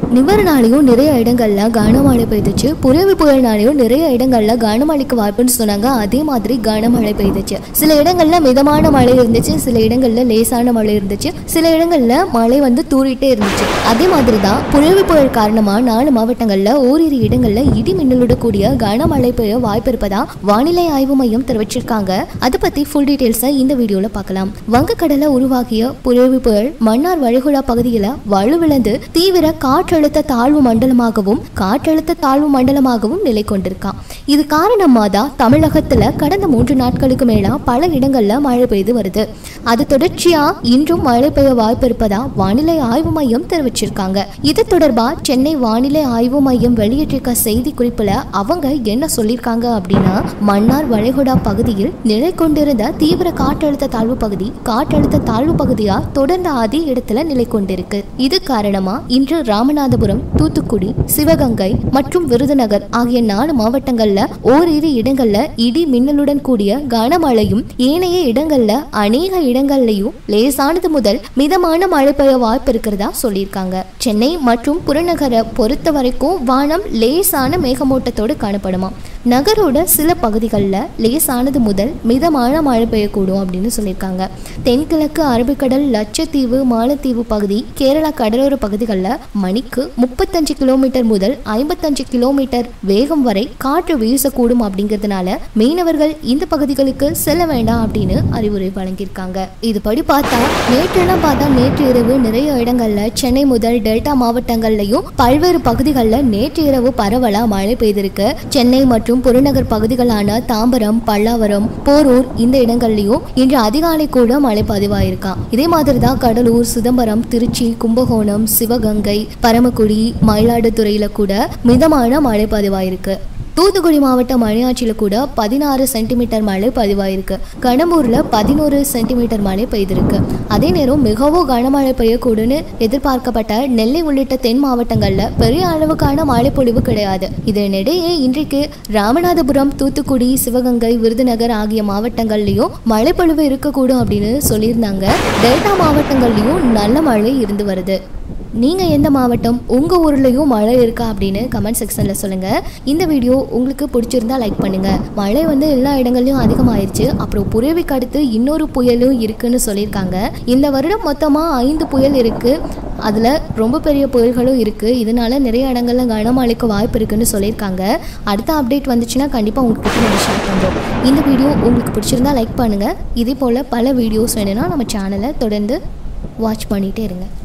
நிவர்னாலையும் நிறைய இடங்கள்ல கனமழை பெய்துச்சு புரவி புயல்னாலையும் நிறைய இடங்கள்ல கனமழைக்கு வாய்ப்புன்னு சொன்னாங்க அதே மாதிரி கனமழை பெய்துச்சு சில இடங்கள்ல மிதமான மழை இருந்துச்சு சில இடங்கள்ல லேசான மழை இருந்துச்சு சில இடங்கள்ல மழை வந்து தூறிட்டே இருந்துச்சு அதே மாதிரி தான் புரவி புயல் காரணமா நாலு மாவட்டங்கள்ல ஓரிரு இடங்கள்ல இடி மின்னலோட கூடிய கனமழை பெய்ய வாய்ப்பு இருப்பதா வானிலை ஆய்வு மையம் தெரிவிச்சிருக்காங்க அதை பத்தி ஃபுல் டீடைல்ஸை இந்த வீடியோல பார்க்கலாம் வங்கக்கடல உருவாகிய புரவி புயல் மன்னார் வளைகுடா பகுதியில வலுவிழந்து தீவிர காற்றழுத்த தாழ்வு மண்டலமாகவும் காற்றழுத்த தாழ்வு மண்டலமாகவும் நிலை கொண்டிருக்கான் இது காரணமா தான் தமிழகத்துல கடந்த மூன்று நாட்களுக்கு மேலா பல இடங்கள்ல மழை பெய்து வருது அது தொடர்ச்சியா இன்றும் மழை பெய்ய வாய்ப்பு இருப்பதா வானிலை ஆய்வு மையம் தெரிவிச்சிருக்காங்க இது தொடர்பா சென்னை வானிலை ஆய்வு மையம் வெளியிட்டிருக்க செய்தி குறிப்புல அவங்க என்ன சொல்லியிருக்காங்க அப்படின்னா மன்னார் வளைகுடா பகுதியில் நிலை கொண்டிருந்த தீவிர காற்றழுத்த தாழ்வு பகுதி காற்றழுத்த தாழ்வு பகுதியா தொடர்ந்து அதே இடத்துல நிலை கொண்டிருக்கு இது காரணமா இன்று ராமநாதபுரம் தூத்துக்குடி சிவகங்கை மற்றும் விருதுநகர் ஆகிய நாலு மாவட்டங்கள்ல ஓரிரு இடங்கள்ல இடி மின்னலுடன் கூடிய கனமழையும் ஏனைய இடங்கள்ல அநேக இடங்கள்லயும் லேசானது முதல் மிதமான மழை பெய்ய வாய்ப்பு இருக்கிறதா சொல்லியிருக்காங்க சென்னை மற்றும் புறநகரை பொறுத்த வரைக்கும் வானம் லேசான மேகமூட்டத்தோடு காணப்படுமா நகரோட சில பகுதிகளில் லேசானது முதல் மிதமான மழை பெய்யக்கூடும் அப்படின்னு சொல்லியிருக்காங்க தென்கிழக்கு அரபிக்கடல் லட்சத்தீவு மாலத்தீவு பகுதி கேரளா கடலோர பகுதிகளில் மணிக்கு முப்பத்தஞ்சு கிலோமீட்டர் முதல் ஐம்பத்தஞ்சு கிலோமீட்டர் வேகம் வரை காற்று வீசக்கூடும் அப்படிங்கிறதுனால மீனவர்கள் இந்த பகுதிகளுக்கு செல்ல வேண்டாம் அப்படின்னு அறிவுரை வழங்கியிருக்காங்க இதுபடி பார்த்தா நேற்றெல்லாம் பார்த்தா நேற்று இரவு நிறைய இடங்கள்ல சென்னை முதல் டெல்டா மாவட்டங்கள்லயும் பல்வேறு பகுதிகளில் நேற்று இரவு பரவலா மழை பெய்திருக்கு சென்னை மற்றும் புறநகர் பகுதிகளான தாம்பரம் பல்லாவரம் போரூர் இந்த இடங்கள்லயும் இன்று அதிகாலை கூட மழை பதிவாயிருக்கான் இதே மாதிரி தான் கடலூர் சிதம்பரம் திருச்சி கும்பகோணம் சிவகங்கை பரமக்குடி மயிலாடுதுறையில கூட மிதமான மழை பதிவாயிருக்கு தூத்துக்குடி மாவட்டம் மணியாச்சியில் கூட பதினாறு சென்டிமீட்டர் மழை பதிவாயிருக்கு கடம்பூர்ல பதினோரு சென்டிமீட்டர் மழை பெய்திருக்கு அதே நேரம் மிகவும் கனமழை பெய்யக்கூடும்னு எதிர்பார்க்கப்பட்ட நெல்லை உள்ளிட்ட தென் மாவட்டங்கள்ல பெரிய அளவுக்கான மழை பொழிவு கிடையாது இதனிடையே இன்றைக்கு ராமநாதபுரம் தூத்துக்குடி சிவகங்கை விருதுநகர் ஆகிய மாவட்டங்கள்லயும் மழை பொழிவு இருக்கக்கூடும் அப்படின்னு சொல்லியிருந்தாங்க டெல்டா மாவட்டங்கள்லயும் நல்ல மழை இருந்து வருது நீங்க எந்த மாவட்டம் உங்க ஊர்லயும் மழை இருக்கா அப்படின்னு கமெண்ட் செக்ஷன்ல சொல்லுங்க இந்த வீடியோ உங்களுக்கு பிடிச்சிருந்தா லைக் பண்ணுங்க மழை வந்து எல்லா இடங்கள்லயும் அதிகமாயிருச்சு அப்புறம் புரவிக்கு அடுத்து இன்னொரு புயலும் இருக்குன்னு சொல்லியிருக்காங்க இந்த வருடம் மொத்தமா ஐந்து புயல் இருக்கு அதுல ரொம்ப பெரிய புயல்களும் இருக்கு இதனால நிறைய இடங்கள்ல கனமழைக்கு வாய்ப்பு இருக்குன்னு சொல்லியிருக்காங்க அடுத்த அப்டேட் வந்துச்சுன்னா கண்டிப்பா உங்ககிட்ட நம்ம ஷேர் பண்றோம் இந்த வீடியோ உங்களுக்கு பிடிச்சிருந்தா லைக் பண்ணுங்க இதே போல பல வீடியோஸ் வேணும்னா நம்ம சேனலை தொடர்ந்து வாட்ச் பண்ணிட்டே இருங்க